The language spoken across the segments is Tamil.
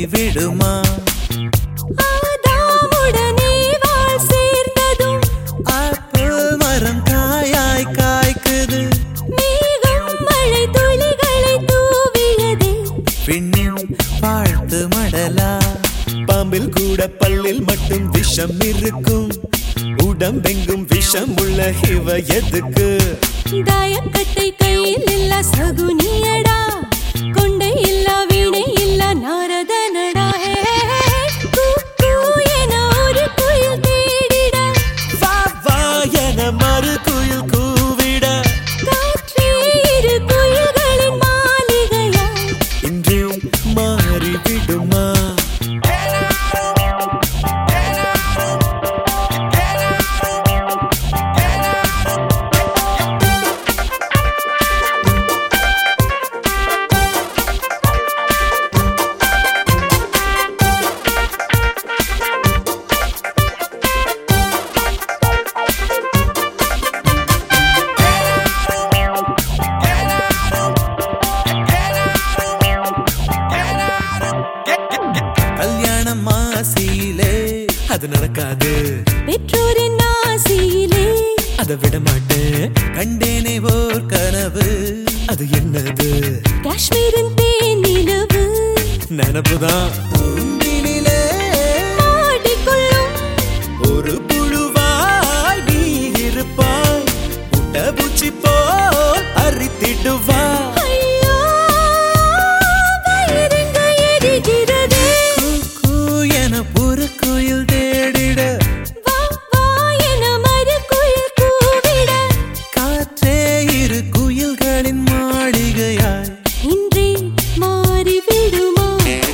விடுமா ஆதாமுடனே வாழ் சேர்ந்ததும் ஆப்பிள் மரம் காயாய் காய்க்குது மேகம் மழை துளிகளை தூவியதே பின்னின் வாழ்த்து மடலா பாம்பில் கூட பல்லில் மட்டும் விஷம் இருக்கும் உடம்பெங்கும் விஷம் உள்ள இவ எதுக்கு தாயக்கட்டை கையில் இல்ல சகுனியடா கொண்டை இல்ல வீணை இல்ல நாரதனடா ஹே, கூ, கூ என ஒரு குயில் தேடிட வா வா என மறு குயில் கூவிட காற்றே இரு குயில்களின் மாளிகையாய் இன்றும் மாறிவிடுமா கல்யாணம் மாசியிலே அது நடக்காது பெற்றோரின் ஆசையிலே அதை விட மாட்டேன் கண்டேனே ஓர் கனவு அது என்னது காஷ்மீரின் தேனிலவு நினப்புதான் பூந்தினிலே ஆடிக்கொள்ளும் ஒரு புழுவாய் நீ இருப்பாய் புட்டபூச்சி போல் அரித்திடுவா ஐயோ வயிறெங்க எரிகிறதே கூ என ஒரு குயில் தேடிட வா வா என மறுகுயில் கூவிட காற்றே இரு குயில்களின் மாளிகையாய் இன்றே மாறிவிடுமா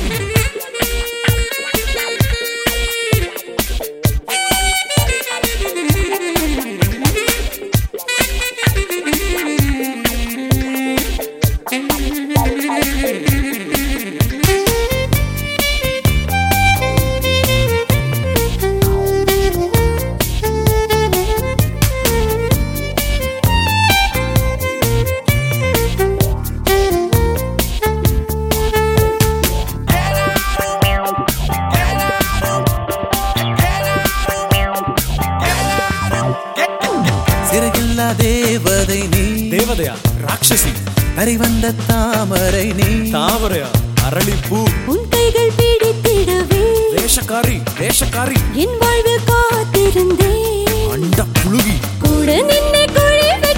சிறகில்லா தேவதை நீ தேவதையா ராட்சசி கரை வந்த தாமரை நீ தாமரையா அரளிப்பூ உன் கைகள் பிடித்திடவே வேஷக்காரி வேஷக்காரி என் வாழ்வில் காத்திருந்தேன் அண்ட புழுகி கூட நின்னை குழி